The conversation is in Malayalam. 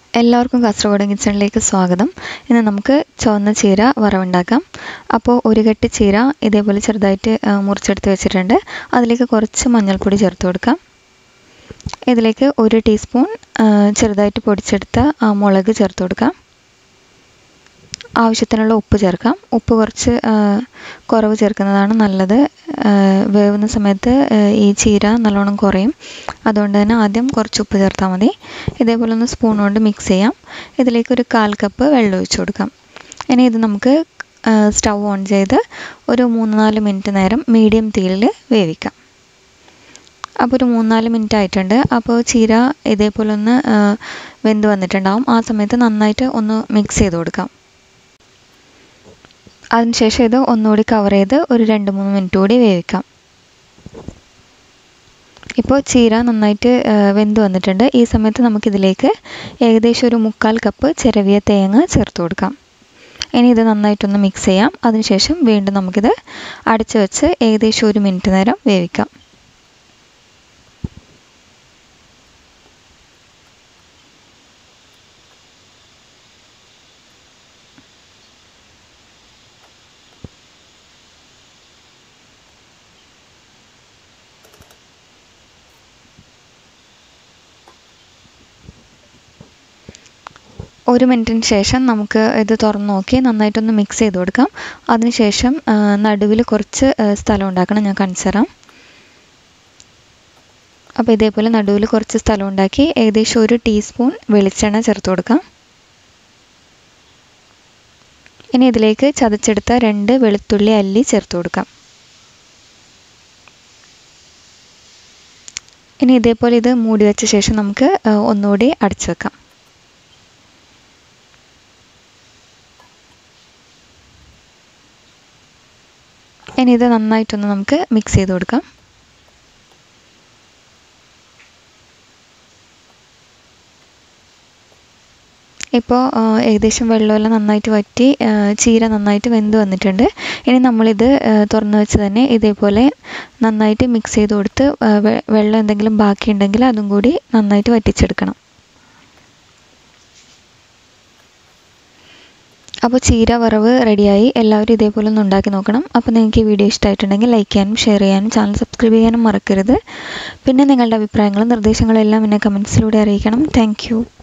എല്ലാവർക്കും കാസർഗോഡ് കിച്ചണിലേക്ക് സ്വാഗതം ഇന്ന് നമുക്ക് ചുവന്ന ചീര വറവുണ്ടാക്കാം അപ്പോൾ ഒരു കെട്ട് ചീര ഇതേപോലെ ചെറുതായിട്ട് ആ, മുറിച്ചെടുത്ത് വെച്ചിട്ടുണ്ട് അതിലേക്ക് കുറച്ച് മഞ്ഞൾപ്പൊടി ചേർത്ത് കൊടുക്കാം ഇതിലേക്ക് ഒരു ടീസ്പൂൺ ആ, ചെറുതായിട്ട് പൊടിച്ചെടുത്ത ആ, മുളക് ചേർത്ത് കൊടുക്കാം ആവശ്യത്തിനുള്ള ഉപ്പ് ചേർക്കാം ഉപ്പ് കുറച്ച് ആ, കുറവ് ചേർക്കുന്നതാണ് നല്ലത് ആ, വേവുന്ന സമയത്ത് ആ, ഈ ചീര നല്ലോണം കുറയും അതുകൊണ്ട് തന്നെ ആദ്യം കുറച്ച് ഉപ്പ് ചേർത്താൽ മതി ഇതേപോലെ ഒന്ന് സ്പൂൺ കൊണ്ട് മിക്സ് ചെയ്യാം ഇതിലേക്ക് ഒരു കാൽ കപ്പ് വെള്ളം ഒഴിച്ചു കൊടുക്കാം ഇനി ഇത് നമുക്ക് സ്റ്റൗ ഓൺ ചെയ്ത് ഒരു മൂന്ന് നാല് മിനിറ്റ് നേരം മീഡിയം തീയിൽ വേവിക്കാം അപ്പോൾ ഒരു മൂന്നാല് മിനിറ്റ് ആയിട്ടുണ്ട് അപ്പോൾ ചീര ഇതേപോലെ ഒന്ന് ആ, വെന്ത് വന്നിട്ടുണ്ടാവും ആ സമയത്ത് നന്നായിട്ട് ഒന്ന് മിക്സ് ചെയ്ത് കൊടുക്കാം അതിനുശേഷം ഇത് ഒന്നുകൂടി കവർ ചെയ്ത് ഒരു രണ്ട് മൂന്ന് മിനിറ്റ് കൂടി വേവിക്കാം ഇപ്പോൾ ചീര നന്നായിട്ട് ആ, വെന്ത് വന്നിട്ടുണ്ട് ഈ സമയത്ത് നമുക്കിതിലേക്ക് ഏകദേശം ഒരു മുക്കാൽ കപ്പ് ചിരവിയ തേങ്ങ ചേർത്ത് കൊടുക്കാം ഇനി ഇത് നന്നായിട്ടൊന്ന് മിക്സ് ചെയ്യാം അതിനുശേഷം വീണ്ടും നമുക്കിത് അടച്ചു വെച്ച് ഏകദേശം ഒരു മിനിറ്റ് നേരം വേവിക്കാം ഒരു മിനിറ്റിന് ശേഷം നമുക്ക് ഇത് തുറന്ന് നോക്കി നന്നായിട്ടൊന്ന് മിക്സ് ചെയ്ത് കൊടുക്കാം അതിനുശേഷം നടുവിൽ കുറച്ച് ആ, സ്ഥലം ഉണ്ടാക്കണം ഞാൻ കാണിച്ചു തരാം അപ്പോൾ ഇതേപോലെ നടുവിൽ കുറച്ച് സ്ഥലം ഉണ്ടാക്കി ഏകദേശം ഒരു ടീസ്പൂൺ വെളിച്ചെണ്ണ ചേർത്ത് കൊടുക്കാം ഇനി ഇതിലേക്ക് ചതച്ചെടുത്ത രണ്ട് വെളുത്തുള്ളി അല്ലി ചേർത്ത് കൊടുക്കാം ഇനി ഇതേപോലെ ഇത് മൂടി വെച്ച ശേഷം നമുക്ക് ആ, ഒന്നുകൂടി അടച്ചു വെക്കാം ഇനി ഇത് നന്നായിട്ടൊന്ന് നമുക്ക് മിക്സ് ചെയ്ത് കൊടുക്കാം ഇപ്പോൾ ആ, ഏകദേശം വെള്ളമെല്ലാം നന്നായിട്ട് വറ്റി ആ, ചീര നന്നായിട്ട് വെന്ത് വന്നിട്ടുണ്ട് ഇനി നമ്മളിത് ആ, തുറന്ന് വെച്ച് തന്നെ ഇതേപോലെ നന്നായിട്ട് മിക്സ് ചെയ്ത് കൊടുത്ത് ആ, വെ- വെള്ളം എന്തെങ്കിലും ബാക്കിയുണ്ടെങ്കിൽ അതും കൂടി നന്നായിട്ട് വറ്റിച്ചെടുക്കണം അപ്പോൾ ചീര വറവ് റെഡിയായി എല്ലാവരും ഇതേപോലെ ഒന്ന് ഉണ്ടാക്കി നോക്കണം അപ്പോൾ നിങ്ങൾക്ക് ഈ വീഡിയോ ഇഷ്ടമായിട്ടുണ്ടെങ്കിൽ ലൈക്ക് ചെയ്യാനും ഷെയർ ചെയ്യാനും ചാനൽ സബ്സ്ക്രൈബ് ചെയ്യാനും മറക്കരുത് പിന്നെ നിങ്ങളുടെ അഭിപ്രായങ്ങളും നിർദ്ദേശങ്ങളും എല്ലാം എന്നെ കമൻസിലൂടെ അറിയിക്കണം താങ്ക്